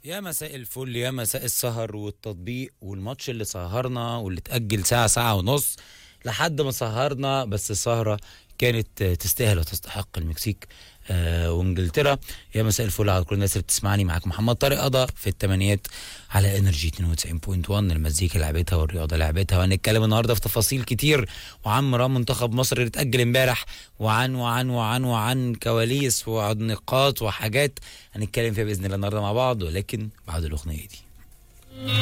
يا مساء الفل يا مساء السهر والتطبيق والماتش اللي سهرنا واللي اتأجل ساعة ساعة ونص لحد ما سهرنا بس السهرة كانت تستاهل وتستحق المكسيك آه وانجلترا يا مساء الفل على كل الناس اللي بتسمعني معاك محمد طارق قضا في الثمانينات على انرجي 92.1 المزيكا لعبتها والرياضه لعبتها وهنتكلم النهارده في تفاصيل كتير وعن مرام منتخب مصر اللي اتاجل امبارح وعن وعن وعن وعن كواليس وعن نقاط وحاجات هنتكلم فيها باذن الله النهارده مع بعض ولكن بعد الاغنيه دي